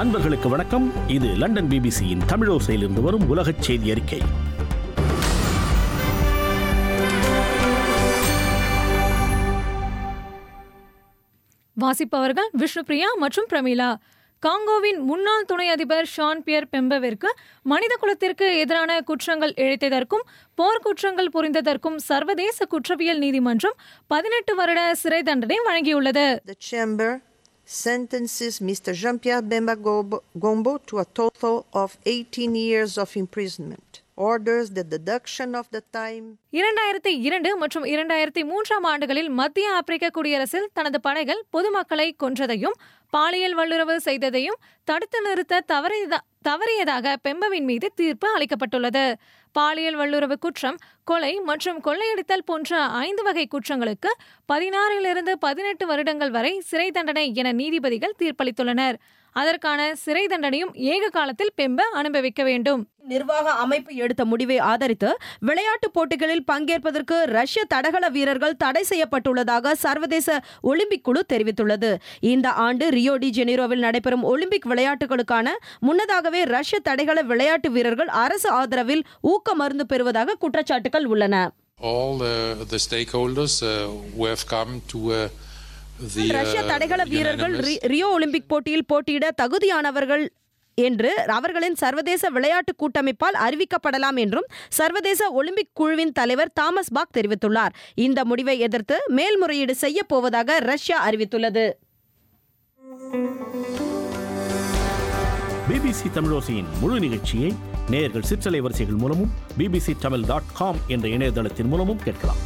அன்பர்களுக்கு வணக்கம் இது லண்டன் பிபிசியின் தமிழோசையிலிருந்து வரும் உலகச் செய்தி அறிக்கை வாசிப்பவர்கள் விஷ்ணுபிரியா மற்றும் பிரமிளா காங்கோவின் முன்னாள் துணை அதிபர் ஷான் பியர் பெம்பவிற்கு மனித குலத்திற்கு எதிரான குற்றங்கள் இழைத்ததற்கும் போர்க்குற்றங்கள் புரிந்ததற்கும் சர்வதேச குற்றவியல் நீதிமன்றம் பதினெட்டு வருட சிறை தண்டனை வழங்கியுள்ளது The chamber sentences Mr. Jean-Pierre Bemba Gombo- Gombo to a total of 18 years of imprisonment. Orders the deduction of the time இரண்டாயிரத்தி இரண்டு மற்றும் இரண்டாயிரத்தி மூன்றாம் ஆண்டுகளில் மத்திய ஆப்பிரிக்க குடியரசில் தனது படைகள் பொதுமக்களை கொன்றதையும் பாலியல் வல்லுறவு செய்ததையும் தடுத்து நிறுத்த தவறியதா- தவறியதாக பெம்பவின் மீது தீர்ப்பு அளிக்கப்பட்டுள்ளது பாலியல் வல்லுறவு குற்றம் கொலை மற்றும் கொள்ளையடித்தல் போன்ற ஐந்து வகை குற்றங்களுக்கு பதினாறிலிருந்து பதினெட்டு வருடங்கள் வரை சிறை தண்டனை என நீதிபதிகள் தீர்ப்பளித்துள்ளனர் அதற்கான சிறை தண்டனையும் ஏக காலத்தில் பெம்ப அனுபவிக்க வேண்டும் நிர்வாக அமைப்பு எடுத்த முடிவை ஆதரித்து விளையாட்டுப் போட்டிகளில் பங்கேற்பதற்கு ரஷ்ய தடகள வீரர்கள் தடை செய்யப்பட்டுள்ளதாக சர்வதேச ஒலிம்பிக் குழு தெரிவித்துள்ளது இந்த ஆண்டு ரியோ டி ஜெனீரோவில் நடைபெறும் ஒலிம்பிக் விளையாட்டுகளுக்கான முன்னதாகவே ரஷ்ய தடகள விளையாட்டு வீரர்கள் அரசு ஆதரவில் ஊக்க மருந்து பெறுவதாக குற்றச்சாட்டுகள் உள்ளன all uh, the stakeholders uh, who have come to uh, the ரஷ்ய uh, தடகள வீரர்கள் unanimous- ரி- ரியோ ஒலிம்பிக் போட்டியில் போட்டியிட தகுதியானவர்கள் என்று அவர்களின் சர்வதேச விளையாட்டு கூட்டமைப்பால் அறிவிக்கப்படலாம் என்றும் சர்வதேச ஒலிம்பிக் குழுவின் தலைவர் தாமஸ் பாக் தெரிவித்துள்ளார் இந்த முடிவை எதிர்த்து மேல்முறையீடு செய்ய போவதாக ரஷ்யா அறிவித்துள்ளது பிபிசி தமிழோசையின் முழு நிகழ்ச்சியை நேயர்கள் சிற்றலை வரிசைகள் மூலமும் பிபிசி தமிழ் டாட் காம் என்ற இணையதளத்தின் மூலமும் கேட்கலாம்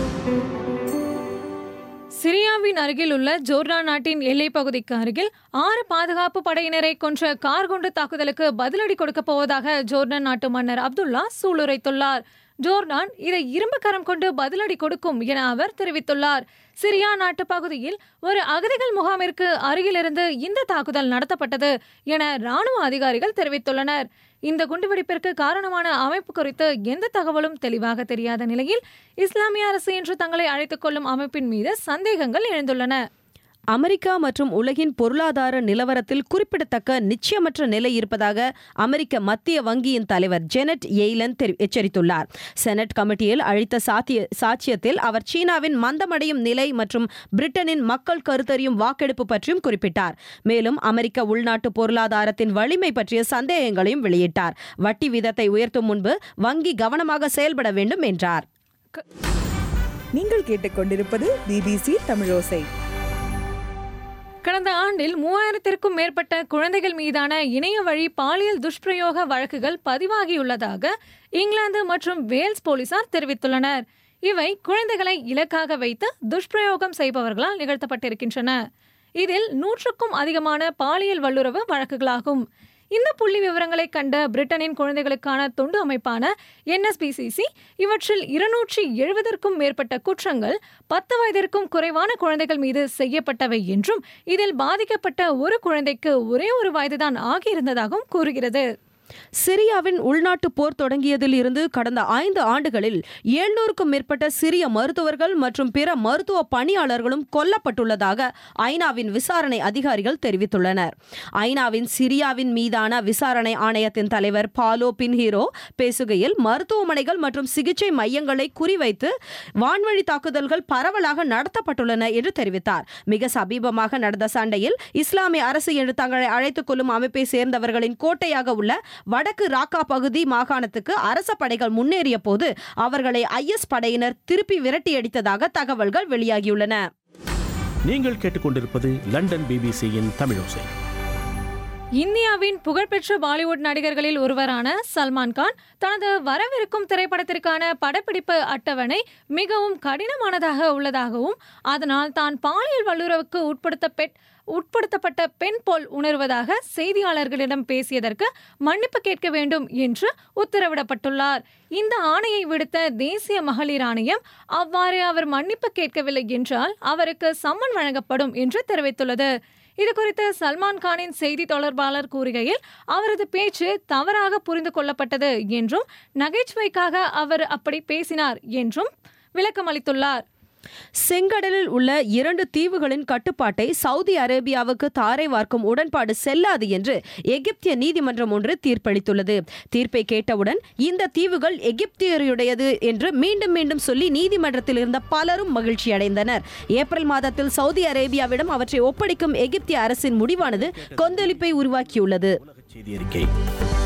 சிரியாவின் அருகில் உள்ள ஜோர்டான் நாட்டின் எல்லைப் பகுதிக்கு அருகில் ஆறு பாதுகாப்பு படையினரை கொன்ற கார் குண்டு தாக்குதலுக்கு பதிலடி கொடுக்கப் போவதாக ஜோர்டான் நாட்டு மன்னர் அப்துல்லா சூளுரைத்துள்ளார் ஜோர்டான் இதை இரும்பு கரம் கொண்டு பதிலடி கொடுக்கும் என அவர் தெரிவித்துள்ளார் சிரியா நாட்டு பகுதியில் ஒரு அகதிகள் முகாமிற்கு அருகிலிருந்து இந்த தாக்குதல் நடத்தப்பட்டது என ராணுவ அதிகாரிகள் தெரிவித்துள்ளனர் இந்த குண்டுவெடிப்பிற்கு காரணமான அமைப்பு குறித்து எந்த தகவலும் தெளிவாக தெரியாத நிலையில் இஸ்லாமிய அரசு என்று தங்களை அழைத்துக் கொள்ளும் அமைப்பின் மீது சந்தேகங்கள் எழுந்துள்ளன அமெரிக்கா மற்றும் உலகின் பொருளாதார நிலவரத்தில் குறிப்பிடத்தக்க நிச்சயமற்ற நிலை இருப்பதாக அமெரிக்க மத்திய வங்கியின் தலைவர் ஜெனட் எய்லன் தெரி- எச்சரித்துள்ளார் செனட் கமிட்டியில் அளித்த சாத்திய சாட்சியத்தில் அவர் சீனாவின் மந்தமடையும் நிலை மற்றும் பிரிட்டனின் மக்கள் கருத்தறியும் வாக்கெடுப்பு பற்றியும் குறிப்பிட்டார் மேலும் அமெரிக்க உள்நாட்டு பொருளாதாரத்தின் வலிமை பற்றிய சந்தேகங்களையும் வெளியிட்டார் வட்டி வீதத்தை உயர்த்தும் முன்பு வங்கி கவனமாக செயல்பட வேண்டும் என்றார் நீங்கள் கேட்டுக்கொண்டிருப்பது பிபிசி தமிழோசை கடந்த ஆண்டில் மூவாயிரத்திற்கும் மேற்பட்ட குழந்தைகள் மீதான இணைய வழி பாலியல் துஷ்பிரயோக வழக்குகள் பதிவாகியுள்ளதாக இங்கிலாந்து மற்றும் வேல்ஸ் போலீசார் தெரிவித்துள்ளனர் இவை குழந்தைகளை இலக்காக வைத்து துஷ்பிரயோகம் செய்பவர்களால் நிகழ்த்தப்பட்டிருக்கின்றன இதில் நூற்றுக்கும் அதிகமான பாலியல் வல்லுறவு வழக்குகளாகும் இந்த புள்ளி விவரங்களை கண்ட பிரிட்டனின் குழந்தைகளுக்கான தொண்டு அமைப்பான என்எஸ்பிசிசி இவற்றில் இருநூற்றி எழுபதற்கும் மேற்பட்ட குற்றங்கள் பத்து வயதிற்கும் குறைவான குழந்தைகள் மீது செய்யப்பட்டவை என்றும் இதில் பாதிக்கப்பட்ட ஒரு குழந்தைக்கு ஒரே ஒரு வயதுதான் ஆகியிருந்ததாகவும் கூறுகிறது சிரியாவின் உள்நாட்டு போர் தொடங்கியதில் இருந்து கடந்த ஐந்து ஆண்டுகளில் எழுநூறுக்கும் மேற்பட்ட சிரிய மருத்துவர்கள் மற்றும் பிற மருத்துவ பணியாளர்களும் கொல்லப்பட்டுள்ளதாக ஐநாவின் விசாரணை அதிகாரிகள் தெரிவித்துள்ளனர் ஐநாவின் சிரியாவின் மீதான விசாரணை ஆணையத்தின் தலைவர் பாலோ பின்ஹீரோ பேசுகையில் மருத்துவமனைகள் மற்றும் சிகிச்சை மையங்களை குறிவைத்து வான்வழி தாக்குதல்கள் பரவலாக நடத்தப்பட்டுள்ளன என்று தெரிவித்தார் மிக சமீபமாக நடந்த சண்டையில் இஸ்லாமிய அரசு என்று தங்களை அழைத்துக் கொள்ளும் அமைப்பை சேர்ந்தவர்களின் கோட்டையாக உள்ள வடக்கு ராக்கா பகுதி மாகாணத்துக்கு அரச படைகள் முன்னேறிய போது அவர்களை ஐஎஸ் படையினர் திருப்பி விரட்டியடித்ததாக தகவல்கள் வெளியாகியுள்ளன நீங்கள் கேட்டுக்கொண்டிருப்பது லண்டன் பிபிசியின் தமிழோசை இந்தியாவின் புகழ்பெற்ற பாலிவுட் நடிகர்களில் ஒருவரான சல்மான் கான் தனது வரவிருக்கும் திரைப்படத்திற்கான படப்பிடிப்பு அட்டவணை மிகவும் கடினமானதாக உள்ளதாகவும் அதனால் தான் பாலியல் வல்லுறவுக்கு உட்படுத்த பெட் உட்படுத்தப்பட்ட பெண் போல் உணர்வதாக செய்தியாளர்களிடம் பேசியதற்கு மன்னிப்பு கேட்க வேண்டும் என்று உத்தரவிடப்பட்டுள்ளார் இந்த ஆணையை விடுத்த தேசிய மகளிர் ஆணையம் அவ்வாறு அவர் மன்னிப்பு கேட்கவில்லை என்றால் அவருக்கு சம்மன் வழங்கப்படும் என்று தெரிவித்துள்ளது இது குறித்து சல்மான் கானின் செய்தி தொடர்பாளர் கூறுகையில் அவரது பேச்சு தவறாக புரிந்து கொள்ளப்பட்டது என்றும் நகைச்சுவைக்காக அவர் அப்படி பேசினார் என்றும் விளக்கமளித்துள்ளார் செங்கடலில் உள்ள இரண்டு தீவுகளின் கட்டுப்பாட்டை சவுதி அரேபியாவுக்கு தாரை வார்க்கும் உடன்பாடு செல்லாது என்று எகிப்திய நீதிமன்றம் ஒன்று தீர்ப்பளித்துள்ளது தீர்ப்பை கேட்டவுடன் இந்த தீவுகள் எகிப்தியருடையது என்று மீண்டும் மீண்டும் சொல்லி நீதிமன்றத்தில் இருந்த பலரும் மகிழ்ச்சி அடைந்தனர் ஏப்ரல் மாதத்தில் சவுதி அரேபியாவிடம் அவற்றை ஒப்படைக்கும் எகிப்திய அரசின் முடிவானது கொந்தளிப்பை உருவாக்கியுள்ளது உலகச் செய்தி அறிக்கை